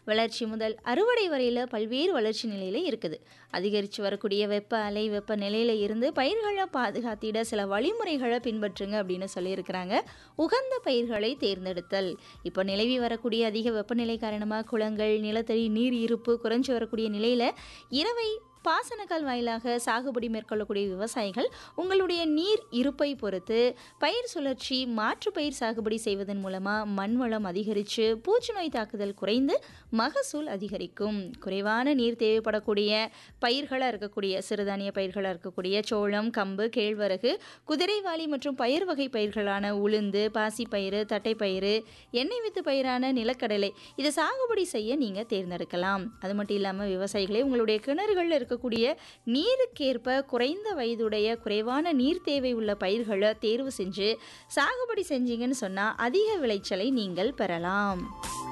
வளர்ச்சி முதல் அறுவடை வரையில் பல்வேறு வளர்ச்சி நிலையில் இருக்குது அதிகரித்து வரக்கூடிய வெப்ப அலை வெப்ப நிலையில் இருந்து பயிர்களை பாதுகாத்திட சில வழிமுறைகளை பின்பற்றுங்க அப்படின்னு சொல்லியிருக்கிறாங்க உகந்த பயிர்களை தேர்ந்தெடுத்தல் இப்போ நிலவி வரக்கூடிய அதிக வெப்பநிலை காரணமாக குளங்கள் நிலத்தடி நீர் இருப்பு குறைஞ்சு வரக்கூடிய நிலையில் இரவை பாசனக்கால் வாயிலாக சாகுபடி மேற்கொள்ளக்கூடிய விவசாயிகள் உங்களுடைய நீர் இருப்பை பொறுத்து பயிர் சுழற்சி மாற்று பயிர் சாகுபடி செய்வதன் மூலமாக மண் வளம் அதிகரித்து பூச்சி நோய் தாக்குதல் குறைந்து மகசூல் அதிகரிக்கும் குறைவான நீர் தேவைப்படக்கூடிய பயிர்களாக இருக்கக்கூடிய சிறுதானிய பயிர்களாக இருக்கக்கூடிய சோளம் கம்பு கேழ்வரகு குதிரைவாளி மற்றும் பயிர் வகை பயிர்களான உளுந்து பாசிப்பயிறு தட்டைப்பயிறு எண்ணெய் வித்து பயிரான நிலக்கடலை இதை சாகுபடி செய்ய நீங்கள் தேர்ந்தெடுக்கலாம் அது மட்டும் இல்லாமல் விவசாயிகளே உங்களுடைய கிணறுகளில் இருக்கக்கூடிய நீருக்கேற்ப குறைந்த வயதுடைய குறைவான நீர் தேவை உள்ள பயிர்களை தேர்வு செஞ்சு சாகுபடி செஞ்சீங்கன்னு சொன்னால் அதிக விளைச்சலை நீங்கள் பெறலாம்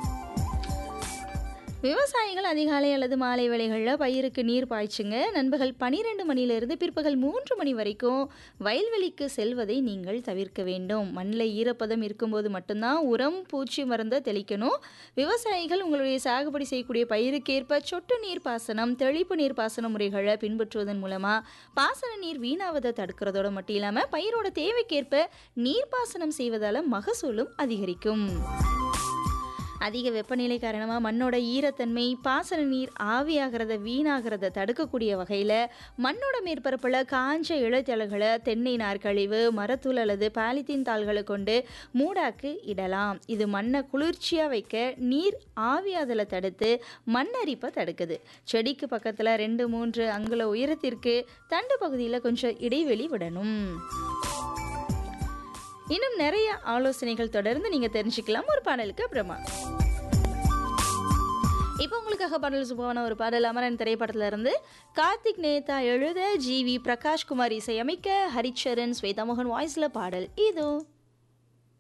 விவசாயிகள் அதிகாலை அல்லது மாலை வேளைகளில் பயிருக்கு நீர் பாய்ச்சுங்க நண்பகல் பனிரெண்டு மணியிலிருந்து பிற்பகல் மூன்று மணி வரைக்கும் வயல்வெளிக்கு செல்வதை நீங்கள் தவிர்க்க வேண்டும் மண்ணில் ஈரப்பதம் இருக்கும்போது மட்டும்தான் உரம் பூச்சி மருந்தை தெளிக்கணும் விவசாயிகள் உங்களுடைய சாகுபடி செய்யக்கூடிய பயிருக்கேற்ப சொட்டு நீர் பாசனம் தெளிப்பு நீர் பாசன முறைகளை பின்பற்றுவதன் மூலமாக பாசன நீர் வீணாவதை தடுக்கிறதோட மட்டும் இல்லாமல் பயிரோட தேவைக்கேற்ப நீர்ப்பாசனம் செய்வதால் மகசூலும் அதிகரிக்கும் அதிக வெப்பநிலை காரணமாக மண்ணோட ஈரத்தன்மை பாசன நீர் ஆவியாகிறத வீணாகிறத தடுக்கக்கூடிய வகையில் மண்ணோட மேற்பரப்பில் காஞ்ச இழைத்தலைகளை தென்னை நார்க்கழிவு மரத்தூள் அல்லது பாலித்தீன் தாள்களை கொண்டு மூடாக்கு இடலாம் இது மண்ணை குளிர்ச்சியாக வைக்க நீர் ஆவியாதலை தடுத்து மண்ணரிப்பை தடுக்குது செடிக்கு பக்கத்தில் ரெண்டு மூன்று அங்குல உயரத்திற்கு தண்டு பகுதியில் கொஞ்சம் இடைவெளி விடணும் இன்னும் நிறைய ஆலோசனைகள் தொடர்ந்து நீங்க தெரிஞ்சுக்கலாம் ஒரு பாடலுக்கு அப்புறமா இப்போ உங்களுக்காக பாடல் சுபமான ஒரு பாடல் அமரன் திரைப்படத்துல இருந்து கார்த்திக் நேதா எழுத ஜி வி பிரகாஷ் குமார் இசையமைக்க ஹரிச்சரன் ஸ்வேதா மோகன் வாய்ஸ்ல பாடல் இதோ